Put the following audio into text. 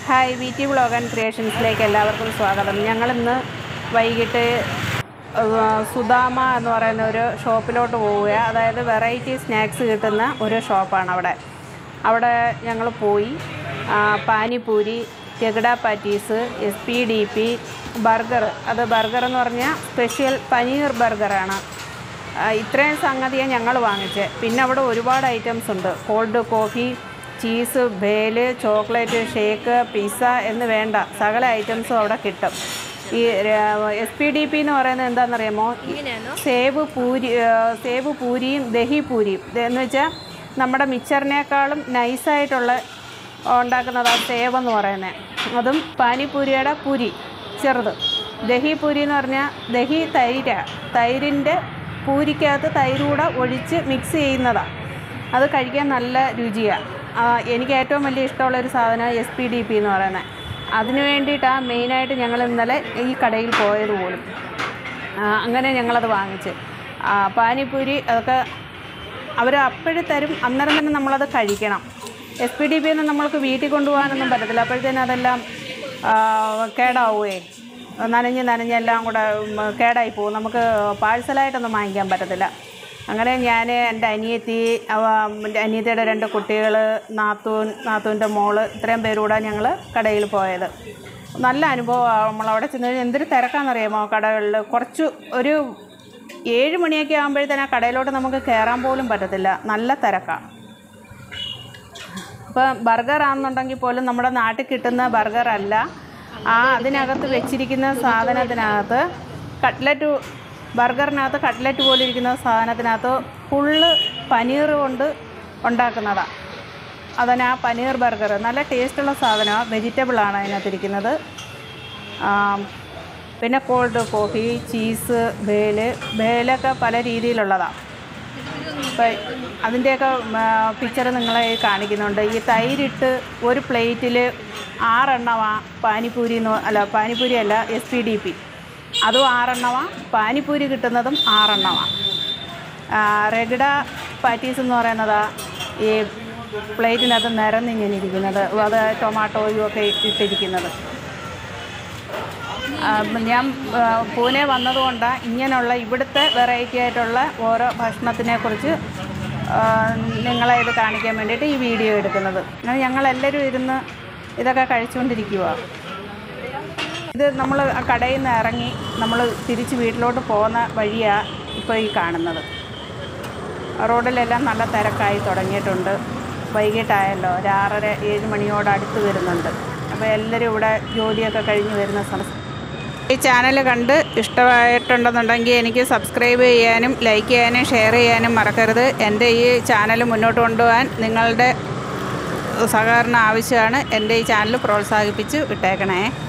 hi V T vlog and ക്രിയേഷൻസിലേക്ക് എല്ലാവർക്കും സ്വാഗതം ഞങ്ങളിന്ന് വൈകിട്ട് ഏഹ്, സുധാമ എന്ന് പറയുന്ന ഒരു ഷോപ്പിലോട്ട് പോവുക അതായത് വെറൈറ്റി സ്നാക്സ് കിട്ടുന്ന ഒരു ഷോപ്പാണ് അവിടെ അവിടെ ഞങ്ങൾ പോയി ആ, പാനിപൂരി ചെഗഡ patties S P D P burger അത് ബർഗർ എന്ന് പറഞ്ഞാൽ സ്പെഷ്യൽ പനീർ ബർഗറാണ് ആ, ഇത്രയും സംഗതിയാണ് ഞങ്ങൾ വാങ്ങിച്ചത് പിന്നെ അവിടെ ഒരുപാട് ഐറ്റംസ് ഉണ്ട് cold coffee cheese bhel chocolate shake pizza എന്ന് വേണ്ട സകല ഐറ്റംസും അവിടെ കിട്ടും ഈ എസ് പി ഡി പി എന്ന് പറയുന്നത് എന്താണെന്നറിയാമോ സേവ് പൂരി ആ, സേവ് പൂരിയും ദഹി പൂരിയും എന്ന് വെച്ചാൽ നമ്മുടെ മിച്ചറിനേക്കാളും നൈസായിട്ടുള്ള ഉണ്ടാക്കുന്നതാണ് സേവ് എന്ന് പറയുന്നത് അതും പാനിപൂരിയുടെ പൂരി ചെറുത് ദഹി പൂരി എന്ന് പറഞ്ഞാൽ ദഹി തൈര തൈരിൻ്റെ പൂരിക്കകത്ത് തൈര് കൂടെ ഒഴിച്ച് മിക്സ് ചെയ്യുന്നതാണ് അത് കഴിക്കാൻ നല്ല രുചിയാണ് എനിക്ക് ഏറ്റവും വലിയ ഇഷ്ടമുള്ള ഒരു സാധനം എസ് പി ഡി പി എന്ന് പറയുന്നത് അതിന് വേണ്ടിയിട്ടാണ് മെയിനായിട്ട് ഞങ്ങൾ ഇന്നലെ ഈ കടയിൽ പോയത് പോലും ആ, അങ്ങനെ ഞങ്ങളത് വാങ്ങിച്ച് ആ, പാനിപ്പൂരി അതൊക്കെ അവർ അപ്പോഴും തരും അന്നേരം തന്നെ നമ്മളത് കഴിക്കണം എസ് പി ഡി പി ഒന്നും നമ്മൾക്ക് വീട്ടിൽ കൊണ്ടുപോകാനൊന്നും പറ്റത്തില്ല അപ്പോഴത്തേനും അതെല്ലാം ആ, കേടാവുകയെ നനഞ്ഞ് നനഞ്ഞെല്ലാം കൂടെ ഉം, കേടായി പോകും നമുക്ക് പാഴ്സലായിട്ടൊന്നും വാങ്ങിക്കാൻ പറ്റത്തില്ല അങ്ങനെ ഞാൻ എൻ്റെ അനിയത്തി അവ എൻ്റെ അനിയത്തിയുടെ രണ്ട് കുട്ടികൾ നാത്തൂൻ നാത്തൂൻ്റെ മോള് ഇത്രയും പേരൂടെ ഞങ്ങൾ കടയിൽ പോയത് നല്ല അനുഭവമാണ് നമ്മളവിടെ ചെന്ന് കഴിഞ്ഞാൽ എന്തൊരു തിരക്കാണെന്നറിയാമോ കടകളിൽ കുറച്ച് ഒരു ഏഴ് മണിയൊക്കെ ആകുമ്പോഴത്തേന് ആ കടയിലോട്ട് നമുക്ക് കയറാൻ പോലും പറ്റത്തില്ല നല്ല തിരക്കാണ് ഇപ്പം ബർഗർ ആണെന്നുണ്ടെങ്കിൽ പോലും നമ്മുടെ നാട്ടിൽ കിട്ടുന്ന ബർഗർ അല്ല ആ അതിനകത്ത് വെച്ചിരിക്കുന്ന സാധനത്തിനകത്ത് കട്ട്ലറ്റ് ബർഗറിനകത്ത് കട്ട്ലറ്റ് പോലെ ഇരിക്കുന്ന സാധനത്തിനകത്ത് ഫുള്ള് പനീർ കൊണ്ട് ഉണ്ടാക്കുന്നതാണ് അതിന് ആ പനീർ ബർഗർ നല്ല ടേസ്റ്റുള്ള സാധനമാണ് വെജിറ്റബിളാണ് അതിനകത്തിരിക്കുന്നത് ആ, പിന്നെ കോൾഡ് കോഫി ചീസ് ബേല് ബേലൊക്കെ പല രീതിയിലുള്ളതാണ് ഇപ്പം അതിൻ്റെയൊക്കെ പിക്ചർ നിങ്ങളെ ഈ കാണിക്കുന്നുണ്ട് ഈ തൈരിട്ട് ഒരു പ്ലേറ്റിൽ ആറെണ്ണമാണ് പാനിപ്പൂരി എന്ന് അല്ല പാനിപ്പൂരി അല്ല എസ് പി ഡി പി അതും ആറെണ്ണമാണ് പാനിപ്പൂരി കിട്ടുന്നതും ആറെണ്ണമാണ് റെഗഡ പാറ്റീസ് എന്ന് പറയുന്നതാ ഈ പ്ലേറ്റിനകത്ത് നിരന്നിങ്ങനെ ഇരിക്കുന്നത് അത് ടൊമാറ്റോയും ഒക്കെ ഇട്ടിരിക്കുന്നത് ആ, ഞാൻ ആ, പൂനെ വന്നതുകൊണ്ടാണ് ഇങ്ങനെയുള്ള ഇവിടുത്തെ വെറൈറ്റി ആയിട്ടുള്ള ഓരോ ഭക്ഷണത്തിനെക്കുറിച്ച് ആ, നിങ്ങളെ ഇത് കാണിക്കാൻ വേണ്ടിയിട്ട് ഈ വീഡിയോ എടുക്കുന്നത് അങ്ങനെ ഞങ്ങളെല്ലാവരും ഇരുന്ന് ഇതൊക്കെ കഴിച്ചുകൊണ്ടിരിക്കുക ഇത് നമ്മൾ ആ കടയിൽ നിന്ന് ഇറങ്ങി നമ്മൾ തിരിച്ച് വീട്ടിലോട്ട് പോകുന്ന വഴിയാണ് ഇപ്പോൾ ഈ കാണുന്നത് റോഡിലെല്ലാം നല്ല തിരക്കായി തുടങ്ങിയിട്ടുണ്ട് വൈകിട്ടായല്ലോ ഒരു ആറര ഏഴ് മണിയോട് അടുത്ത് വരുന്നുണ്ട് അപ്പോൾ എല്ലാവരും ഇവിടെ ജോലിയൊക്കെ കഴിഞ്ഞ് വരുന്ന സമയം ഈ ചാനൽ കണ്ട് ഇഷ്ടമായിട്ടുണ്ടെന്നുണ്ടെങ്കിൽ എനിക്ക് സബ്സ്ക്രൈബ് ചെയ്യാനും ലൈക്ക് ചെയ്യാനും ഷെയർ ചെയ്യാനും മറക്കരുത് എൻ്റെ ഈ ചാനൽ മുന്നോട്ട് കൊണ്ടുപോകാൻ നിങ്ങളുടെ സഹകരണം ആവശ്യമാണ് എൻ്റെ ഈ ചാനൽ പ്രോത്സാഹിപ്പിച്ച് വിട്ടേക്കണേ